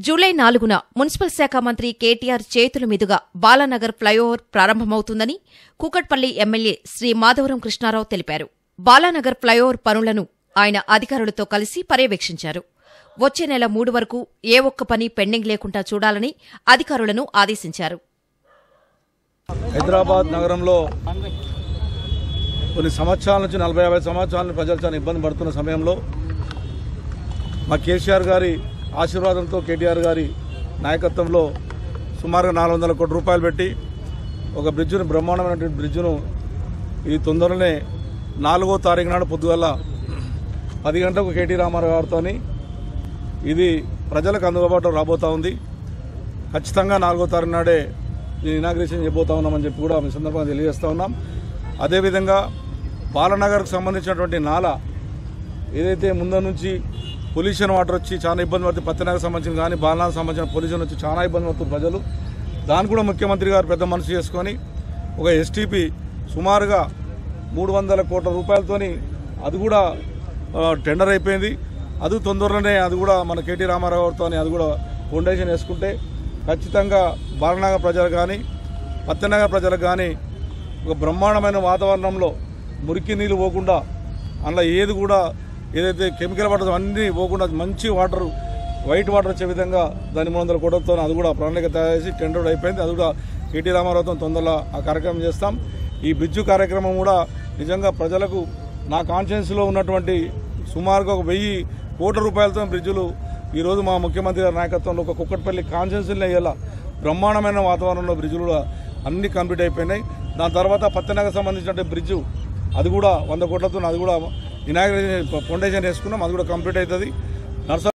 July నాలుగున municipal శాఖ మంత్రి కేటీఆర్ చేతుల మీదుగా బాలానగర్ ఫ్లైఓవర్ ప్రారంభమవుతుందని కూకట్పల్లి ఎమ్మెల్యే శ్రీ మాధవరం కృష్ణారావు తెలిపారు బాలానగర్ ఫ్లైఓవర్ పనులను ఆయన అధికారులతో కలిసి పర్యవేక్షించారు వచ్చే నెల మూడు వరకు ఏ ఒక్క పని పెండింగ్ లేకుండా చూడాలని అధికారులను ఆదేశించారు హైదరాబాద్ నగరంలో కొన్ని సంవత్సరాల నుంచి నలభై యాభై సంవత్సరాల నుంచి ప్రజలు చాలా ఇబ్బంది పడుతున్న సమయంలో మా కేసీఆర్ గారి ఆశీర్వాదంతో కేటీఆర్ గారి నాయకత్వంలో సుమారుగా నాలుగు వందల కోట్ల రూపాయలు పెట్టి ఒక బ్రిడ్జ్ను బ్రహ్మాండమైనటువంటి బ్రిడ్జ్ను ఈ తొందరలోనే నాలుగో తారీఖు నాడు పొద్దుగల పది గంటలకు కేటీ రామారావు గారితో ఇది ప్రజలకు అందుబాటులో రాబోతా ఉంది ఖచ్చితంగా నాలుగో తారీఖు నాడే దీన్ని ఇనాగ్రేషన్ చేయబోతా ఉన్నామని చెప్పి కూడా మీ సందర్భంగా తెలియజేస్తా ఉన్నాం అదేవిధంగా బాలనగర్కు సంబంధించినటువంటి నాల ఏదైతే ముందు నుంచి పొల్యూషన్ వాటర్ వచ్చి చాలా ఇబ్బంది పడుతుంది పత్తనగర్ సంబంధించిన కానీ బాలనగర్ సంబంధించిన పొల్యూషన్ వచ్చి చాలా ఇబ్బంది పడుతుంది ప్రజలు దాన్ని కూడా ముఖ్యమంత్రి గారు పెద్ద మనసు చేసుకొని ఒక ఎస్టీపీ సుమారుగా మూడు వందల కోట్ల రూపాయలతోని అది కూడా ఆ, టెండర్ అయిపోయింది అది తొందరలోనే అది కూడా మన కేటీ రామారావు గారితో అది కూడా ఫౌండేషన్ వేసుకుంటే ఖచ్చితంగా బాలనగర్ ప్రజలకు కానీ పత్తనగర్ ప్రజలకు కానీ ఒక బ్రహ్మాండమైన వాతావరణంలో మురికి నీళ్ళు పోకుండా అందులో ఏది కూడా ఏదైతే కెమికల్ వాటర్ అన్నీ పోకుండా మంచి వాటర్ వైట్ వాటర్ వచ్చే విధంగా దాని మూడు వందల కోట్లతో అది కూడా ప్రణాళిక తయారు చేసి టెండర్ అయిపోయింది అది కూడా కేటీ రామారావుతో తొందరలో ఆ కార్యక్రమం చేస్తాం ఈ బ్రిడ్జు కార్యక్రమం కూడా నిజంగా ప్రజలకు నా కాన్షియన్స్లో ఉన్నటువంటి సుమారుగా ఒక వెయ్యి కోట్ల రూపాయలతో బ్రిడ్జులు ఈరోజు మా ముఖ్యమంత్రి గారి నాయకత్వంలో ఒక కుక్కట్పల్లి కాన్షియన్స్లో అయ్యేలా బ్రహ్మాండమైన వాతావరణంలో బ్రిడ్జులు కూడా అన్ని కంప్లీట్ అయిపోయినాయి దాని తర్వాత పత్తనగర్ సంబంధించిన బ్రిడ్జు అది కూడా వంద కోట్లతో అది కూడా ఇనాగ్రేషన్ ఫౌండేషన్ వేసుకున్నాం అది కూడా కంప్లీట్ అవుతుంది నర్స